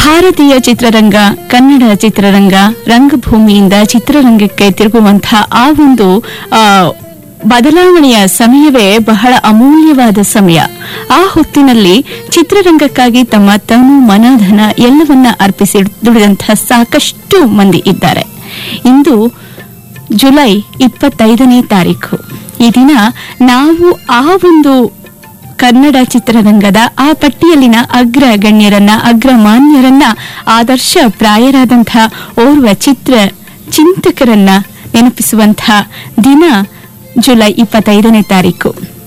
ಭಾರತೀಯ ಚಿತ್ರರಂಗ ಕನ್ನಡ ಚಿತ್ರರಂಗ ರಂಗಭೂಮಿಯಿಂದ ಚಿತ್ರರಂಗಕ್ಕೆ ತಿರುಗುವಂತಹ ಆ ಒಂದು ಆ, ಬದಲಾವಣೆಯ ಸಮಯವೇ ಬಹಳ ಅಮೂಲ್ಯವಾದ ಸಮಯ ಆ ಹೊತ್ತಿನಲ್ಲಿ ಚಿತ್ರರಂಗಕ್ಕಾಗಿ ತಮ್ಮ ತನು ಮನಧನ ಎಲ್ಲವನ್ನ ಅರ್ಪಿಸಿ ದುಡಿದಂತಹ ಸಾಕಷ್ಟು ಮಂದಿ ಇದ್ದಾರೆ ಇಂದು ಜುಲೈ ಇಪ್ಪತ್ತೈದನೇ ತಾರೀಕು ಈ ದಿನ ನಾವು ಆ ಒಂದು ಕನ್ನಡ ಚಿತ್ರರಂಗದ ಆ ಪಟ್ಟಿಯಲ್ಲಿನ ಅಗ್ರ ಗಣ್ಯರನ್ನ ಅಗ್ರಮಾನ್ಯರನ್ನ ಆದರ್ಶ ಪ್ರಾಯರಾದಂತಹ ಓರ್ವ ಚಿತ್ರ ಚಿಂತಕರನ್ನ ನೆನಪಿಸುವಂತಹ ದಿನ ಜುಲೈ ಇಪ್ಪತ್ತೈದನೇ ತಾರೀಕು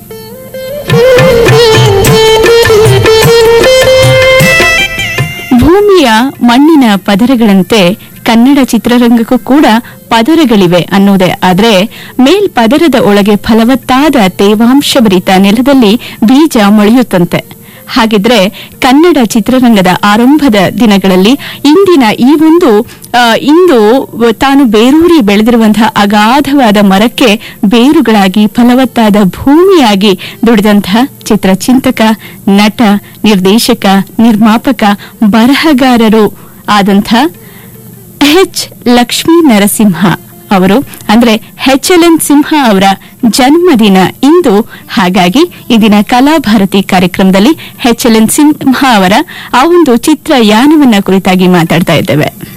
ಭೂಮಿಯ ಮಣ್ಣಿನ ಪದರಗಳಂತೆ ಕನ್ನಡ ಚಿತ್ರರಂಗಕ್ಕೂ ಕೂಡ ಪದರಗಳಿವೆ ಅನ್ನೋದೇ ಆದ್ರೆ ಮೇಲ್ಪದರದ ಒಳಗೆ ಫಲವತ್ತಾದ ತೇವಾಂಶಭರಿತ ನೆಲದಲ್ಲಿ ಬೀಜ ಮೊಳೆಯುತ್ತಂತೆ ಹಾಗಿದ್ರೆ ಕನ್ನಡ ಚಿತ್ರರಂಗದ ಆರಂಭದ ದಿನಗಳಲ್ಲಿ ಇಂದಿನ ಈ ಒಂದು ಆ, ಇಂದು ತಾನು ಬೇರೂರಿ ಬೆಳೆದಿರುವಂತಹ ಅಗಾಧವಾದ ಮರಕ್ಕೆ ಬೇರುಗಳಾಗಿ ಫಲವತ್ತಾದ ಭೂಮಿಯಾಗಿ ದುಡಿದಂತಹ ಚಿತ್ರಚಿಂತಕ ನಟ ನಿರ್ದೇಶಕ ನಿರ್ಮಾಪಕ ಬರಹಗಾರರು ಆದಂಥ ಎಚ್ ಲಕ್ಷ್ಮೀ ನರಸಿಂಹ ಅವರು ಅಂದ್ರೆ ಎಚ್ ಎಲ್ ಎನ್ ಸಿಂಹ ಅವರ ಜನ್ಮದಿನ ಇಂದು ಹಾಗಾಗಿ ಈ ದಿನ ಕಲಾಭಾರತಿ ಕಾರ್ಯಕ್ರಮದಲ್ಲಿ ಎಚ್ ಎಲ್ ಎನ್ ಸಿಂಹ ಅವರ ಆ ಒಂದು ಚಿತ್ರಯಾನವನ್ನ ಕುರಿತಾಗಿ ಮಾತಾಡ್ತಾ ಇದ್ದೇವೆ